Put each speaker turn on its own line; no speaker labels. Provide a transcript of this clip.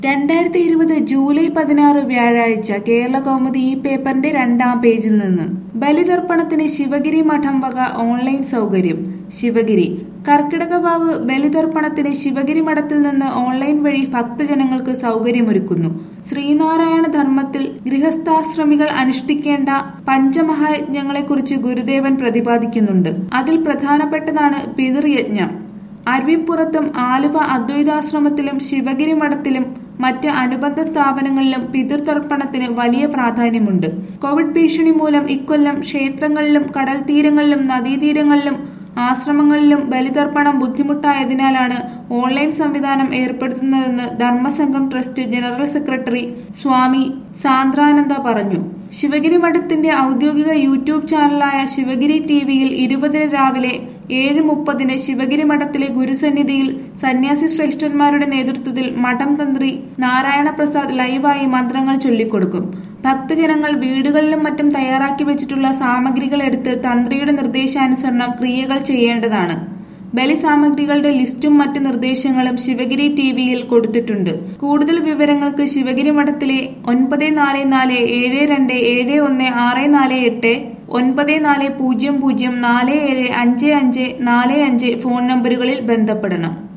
രണ്ടായിരത്തി ഇരുപത് ജൂലൈ പതിനാറ് വ്യാഴാഴ്ച കേരള കൗമുദി ഈ പേപ്പറിന്റെ രണ്ടാം പേജിൽ നിന്ന് ബലിതർപ്പണത്തിന് ശിവഗിരി മഠം വക ഓൺലൈൻ സൗകര്യം ശിവഗിരി കർക്കിടകവാവ് ബലിതർപ്പണത്തിന് ശിവഗിരി മഠത്തിൽ നിന്ന് ഓൺലൈൻ വഴി ഭക്തജനങ്ങൾക്ക് സൗകര്യമൊരുക്കുന്നു ശ്രീനാരായണ ധർമ്മത്തിൽ ഗൃഹസ്ഥാശ്രമികൾ അനുഷ്ഠിക്കേണ്ട പഞ്ചമഹായജ്ഞങ്ങളെക്കുറിച്ച് ഗുരുദേവൻ പ്രതിപാദിക്കുന്നുണ്ട് അതിൽ പ്രധാനപ്പെട്ടതാണ് പിതൃയജ്ഞം അരുവിപ്പുറത്തും ആലുവ അദ്വൈതാശ്രമത്തിലും ശിവഗിരി മഠത്തിലും മറ്റ് അനുബന്ധ സ്ഥാപനങ്ങളിലും പിതൃതർപ്പണത്തിന് വലിയ പ്രാധാന്യമുണ്ട് കോവിഡ് ഭീഷണി മൂലം ഇക്കൊല്ലം ക്ഷേത്രങ്ങളിലും കടൽ തീരങ്ങളിലും നദീതീരങ്ങളിലും ആശ്രമങ്ങളിലും ബലിതർപ്പണം ബുദ്ധിമുട്ടായതിനാലാണ് ഓൺലൈൻ സംവിധാനം ഏർപ്പെടുത്തുന്നതെന്ന് Dharma Sangham trust general secretary Swami Sandrananda പറഞ്ഞു ശിവഗിരി മഠത്തിന്റെ ഔദ്യോഗിക യൂട്യൂബ് ചാനലായ ശിവഗിരി ടിവിയിൽ ഇരുപതിന് രാവിലെ ഏഴ് മുപ്പതിന് ശിവഗിരി മഠത്തിലെ ഗുരുസന്നിധിയിൽ സന്യാസി ശ്രേഷ്ഠന്മാരുടെ നേതൃത്വത്തിൽ മഠം തന്ത്രി നാരായണ പ്രസാദ് ലൈവായി മന്ത്രങ്ങൾ ചൊല്ലിക്കൊടുക്കും ഭക്തജനങ്ങൾ വീടുകളിലും മറ്റും തയ്യാറാക്കി വെച്ചിട്ടുള്ള സാമഗ്രികൾ എടുത്ത് തന്ത്രിയുടെ നിർദ്ദേശാനുസരണം ക്രിയകൾ ചെയ്യേണ്ടതാണ് ബലി സാമഗ്രികളുടെ ലിസ്റ്റും മറ്റ് നിർദ്ദേശങ്ങളും ശിവഗിരി ടിവിയിൽ കൊടുത്തിട്ടുണ്ട് കൂടുതൽ വിവരങ്ങൾക്ക് ശിവഗിരി മഠത്തിലെ ഒൻപത് നാല് നാല് ഏഴ് രണ്ട് ഏഴ് ഒന്ന് ആറ് നാല് എട്ട് ഒൻപത് നാല് പൂജ്യം പൂജ്യം നാല് ഏഴ് അഞ്ച് അഞ്ച് നാല് അഞ്ച് ഫോൺ നമ്പറുകളിൽ ബന്ധപ്പെടണം